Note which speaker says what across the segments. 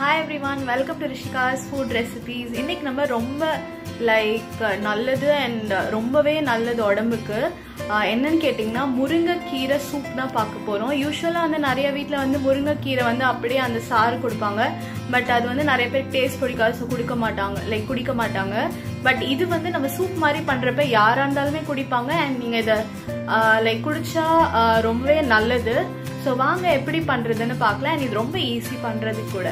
Speaker 1: hi everyone welcome to Rishika's food recipes இன்னைக்கு நம்ம ரொம்ப லைக் நல்லது அண்ட் ரொம்பவே நல்லது உடம்புக்கு ஆஹ் என்னன்னு கேட்டிங்கன்னா முருங்கைக்கீரை சூப் தான் பார்க்க போகிறோம் யூஸ்வலாக வந்து நிறைய வீட்டில் வந்து முருங்கைக்கீரை வந்து அப்படியே அந்த சாறு கொடுப்பாங்க பட் அது வந்து நிறைய பேர் டேஸ்ட் பிடிக்காது ஸோ குடிக்க மாட்டாங்க லைக் குடிக்க மாட்டாங்க பட் இது வந்து நம்ம சூப் மாதிரி பண்ணுறப்ப யாராக இருந்தாலுமே குடிப்பாங்க அண்ட் நீங்கள் இதை லைக் குடிச்சா ஆஹ் ரொம்பவே நல்லது ஸோ வாங்க எப்படி பண்ணுறதுன்னு பார்க்கலாம் அண்ட் இது ரொம்ப ஈஸி பண்ணுறது கூட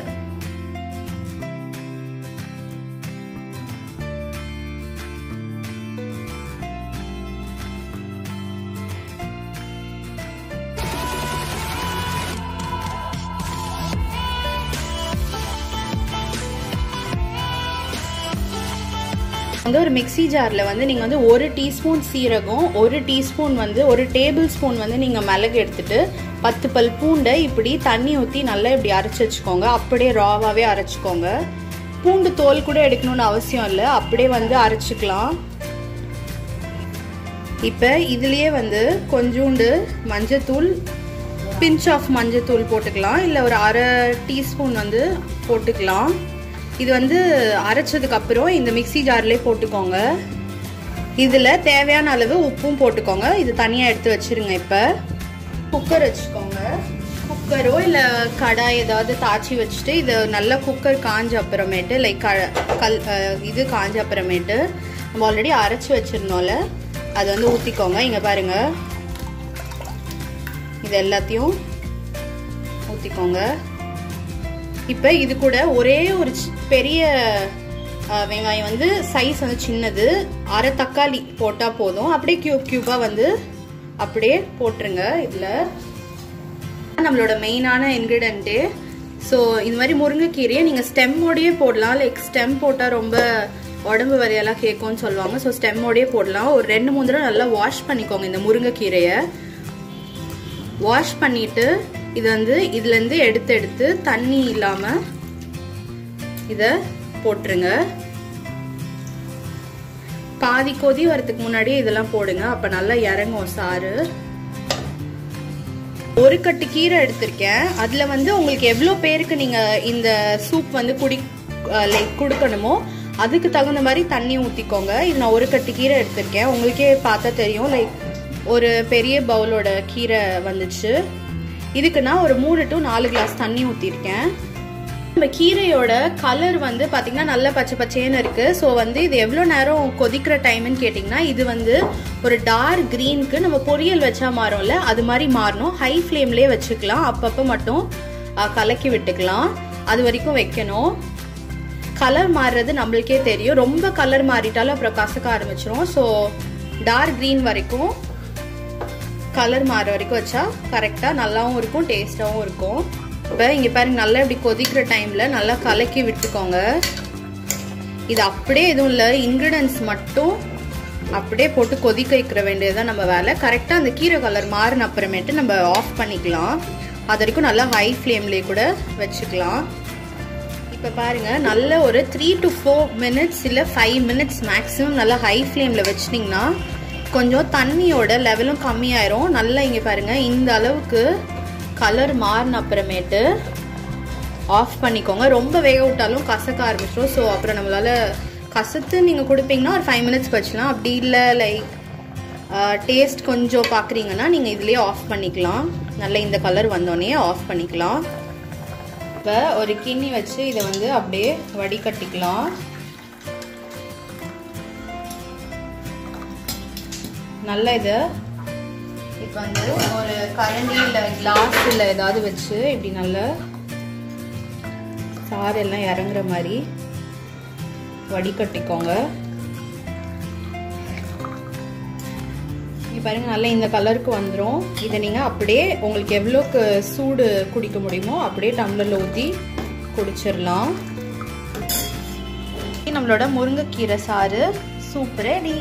Speaker 1: வந்து ஒரு மிக்ஸி ஜாரில் வந்து நீங்கள் வந்து ஒரு டீஸ்பூன் சீரகம் ஒரு டீஸ்பூன் வந்து ஒரு டேபிள் ஸ்பூன் வந்து நீங்கள் மிளகு எடுத்துட்டு பத்து பல் பூண்டை இப்படி தண்ணி ஊற்றி நல்லா இப்படி அரைச்சி வச்சுக்கோங்க அப்படியே ராவாகவே அரைச்சிக்கோங்க பூண்டு தோல் கூட எடுக்கணும்னு அவசியம் இல்லை அப்படியே வந்து அரைச்சிக்கலாம் இப்போ இதுலேயே வந்து கொஞ்சோண்டு மஞ்சத்தூள் பிஞ்ச் ஆஃப் மஞ்சத்தூள் போட்டுக்கலாம் இல்லை ஒரு அரை டீஸ்பூன் வந்து போட்டுக்கலாம் இது வந்து அரைச்சதுக்கு அப்புறம் இந்த மிக்சி ஜார்லேயே போட்டுக்கோங்க இதில் தேவையான அளவு உப்பும் போட்டுக்கோங்க இது தனியாக எடுத்து வச்சிருங்க இப்போ குக்கர் வச்சுக்கோங்க குக்கரோ இல்லை கடாய் ஏதாவது தாச்சி வச்சுட்டு இது நல்லா குக்கர் காஞ்ச அப்புறமேட்டு லைக் கல் இது காஞ்ச அப்புறமேட்டு நம்ம ஆல்ரெடி அரைச்சி வச்சிருந்தோம்ல அதை வந்து ஊற்றிக்கோங்க இங்கே பாருங்க இது எல்லாத்தையும் ஊற்றிக்கோங்க இப்போ இது கூட ஒரே ஒரு பெரிய வெங்காயம் வந்து சைஸ் வந்து சின்னது அரை தக்காளி போட்டால் போதும் அப்படியே கியூப் கியூபாக வந்து அப்படியே போட்டுருங்க இதில் நம்மளோட மெயினான இன்க்ரீடியண்ட்டு ஸோ இந்த மாதிரி முருங்கைக்கீரையை நீங்கள் ஸ்டெம்மோடையே போடலாம் லைக் ஸ்டெம் போட்டால் ரொம்ப உடம்பு வரையெல்லாம் கேட்கும்னு சொல்லுவாங்க ஸோ ஸ்டெம்மோடையே போடலாம் ஒரு ரெண்டு மூணு தடவை நல்லா வாஷ் பண்ணிக்கோங்க இந்த முருங்கைக்கீரையை வாஷ் பண்ணிட்டு இது வந்து இதுலேருந்து எடுத்து எடுத்து தண்ணி இல்லாமல் இதை போட்டுருங்க பாதி கொதி வரதுக்கு முன்னாடியே இதெல்லாம் போடுங்க அப்போ நல்லா இறங்கும் சாறு ஒரு கட்டு கீரை எடுத்திருக்கேன் அதில் வந்து உங்களுக்கு எவ்வளோ பேருக்கு நீங்கள் இந்த சூப் வந்து குடி லைக் கொடுக்கணுமோ அதுக்கு தகுந்த மாதிரி தண்ணி ஊற்றிக்கோங்க இது நான் ஒரு கட்டு கீரை எடுத்திருக்கேன் உங்களுக்கே பார்த்தா தெரியும் லைக் ஒரு பெரிய பவுலோட கீரை வந்துச்சு இதுக்கு நான் ஒரு மூணு டு நாலு கிளாஸ் தண்ணி ஊற்றிருக்கேன் நம்ம கீரையோட கலர் வந்து பார்த்தீங்கன்னா நல்ல பச்சை பச்சைன்னு இருக்கு ஸோ வந்து இது எவ்வளோ நேரம் கொதிக்கிற டைம்னு கேட்டிங்கன்னா இது வந்து ஒரு டார்க் க்ரீனுக்கு நம்ம பொரியல் வச்சா மாறும்ல அது மாதிரி மாறணும் ஹை ஃப்ளேம்லேயே வச்சுக்கலாம் அப்பப்போ மட்டும் கலக்கி விட்டுக்கலாம் அது வரைக்கும் வைக்கணும் கலர் மாறுறது நம்மளுக்கே தெரியும் ரொம்ப கலர் மாறிட்டாலும் அப்புறம் கசக்க ஆரம்பிச்சிரும் ஸோ டார்க் க்ரீன் வரைக்கும் கலர் மாற வரைக்கும் வச்சா கரெக்டாக நல்லாவும் இருக்கும் டேஸ்ட்டாகவும் இருக்கும் இப்போ இங்கே பாருங்க நல்லா இப்படி கொதிக்கிற டைமில் நல்லா கலக்கி விட்டுக்கோங்க இது அப்படியே எதுவும் இல்லை இன்க்ரீடியன்ஸ் மட்டும் அப்படியே போட்டு கொதிக்க வைக்கிற வேண்டியதுதான் நம்ம வேலை கரெக்டாக அந்த கீரை கலர் மாறின அப்புறமேட்டு நம்ம ஆஃப் பண்ணிக்கலாம் அது வரைக்கும் நல்லா ஹை ஃப்ளேம்லேயே கூட வச்சுக்கலாம் இப்போ பாருங்கள் நல்ல ஒரு த்ரீ டு ஃபோர் மினிட்ஸ் இல்லை ஃபைவ் மினிட்ஸ் மேக்ஸிமம் நல்லா ஹை ஃப்ளேமில் வச்சிட்டிங்கன்னா கொஞ்சம் தண்ணியோட லெவலும் கம்மியாயிரும் நல்லா இங்கே பாருங்கள் இந்த அளவுக்கு கலர் மாறின அப்புறமேட்டு ஆஃப் பண்ணிக்கோங்க ரொம்ப வேக விட்டாலும் கசக்க ஆரம்பிச்சிடும் ஸோ அப்புறம் நம்மளால் கசத்து நீங்கள் கொடுப்பீங்கன்னா ஒரு ஃபைவ் மினிட்ஸ் வச்சுலாம் அப்படி இல்லை லைக் டேஸ்ட் கொஞ்சம் பார்க்குறீங்கன்னா நீங்கள் இதுலேயே ஆஃப் பண்ணிக்கலாம் நல்லா இந்த கலர் வந்தோடனே ஆஃப் பண்ணிக்கலாம் இப்போ ஒரு கிண்ணி வச்சு இதை வந்து அப்படியே வடிகட்டிக்கலாம் நல்ல இதை இப்போ வந்து ஒரு கரண்டி இல்லை கிளாஸ் இல்லை ஏதாவது வச்சு இப்படி நல்லா சாறு எல்லாம் இறங்குற மாதிரி வடிகட்டிக்கோங்க பாருங்க நல்லா இந்த கலருக்கு வந்துடும் இதை நீங்கள் அப்படியே உங்களுக்கு எவ்வளோக்கு சூடு குடிக்க முடியுமோ அப்படியே டம்ளரில் ஊற்றி குடிச்சிடலாம் நம்மளோட முருங்கைக்கீரை சாறு சூப் ரெடி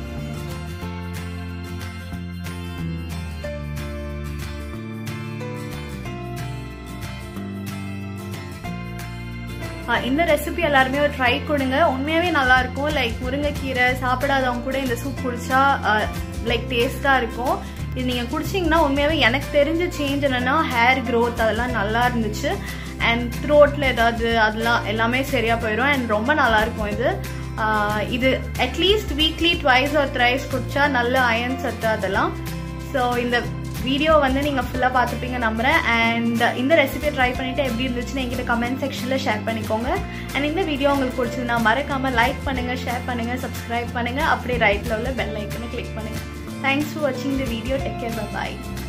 Speaker 1: இந்த ரெசிபி எல்லாருமே ஒரு ட்ரை கொடுங்க உண்மையாவே நல்லா இருக்கும் லைக் முருங்கைக்கீரை சாப்பிடாதவங்க கூட இந்த சூப் குடிச்சா லைக் டேஸ்டா இருக்கும் இது நீங்கள் குடிச்சிங்கன்னா உண்மையாகவே எனக்கு தெரிஞ்ச சேஞ்ச் என்னென்னா ஹேர் க்ரோத் அதெல்லாம் நல்லா இருந்துச்சு அண்ட் த்ரோட்டில் ஏதாவது அதெல்லாம் எல்லாமே சரியாக போயிடும் அண்ட் ரொம்ப நல்லாயிருக்கும் இது ஆஹ் இது at least weekly twice or thrice குடிச்சா நல்ல அயன் சத்து அதெல்லாம் ஸோ இந்த வீடியோ வந்து நீங்கள் ஃபுல்லாக பார்த்துப்பீங்க நம்புகிறேன் அண்ட் இந்த ரெசிபியை ட்ரை பண்ணிவிட்டு எப்படி இருந்துச்சுன்னு என்கிட்ட கமெண்ட் செக்ஷனில் ஷேர் பண்ணிக்கோங்க அண்ட் இந்த வீடியோ உங்களுக்கு பிடிச்சதுன்னா மறக்காமல் லைக் பண்ணுங்கள் ஷேர் பண்ணுங்கள் சப்ஸ்கிரைப் பண்ணுங்கள் அப்படியே ரைட்டில் உள்ள பெல் ஐக்கனை கிளிக் பண்ணுங்கள் தேங்க்ஸ் ஃபார் வாட்சிங் the video take care bye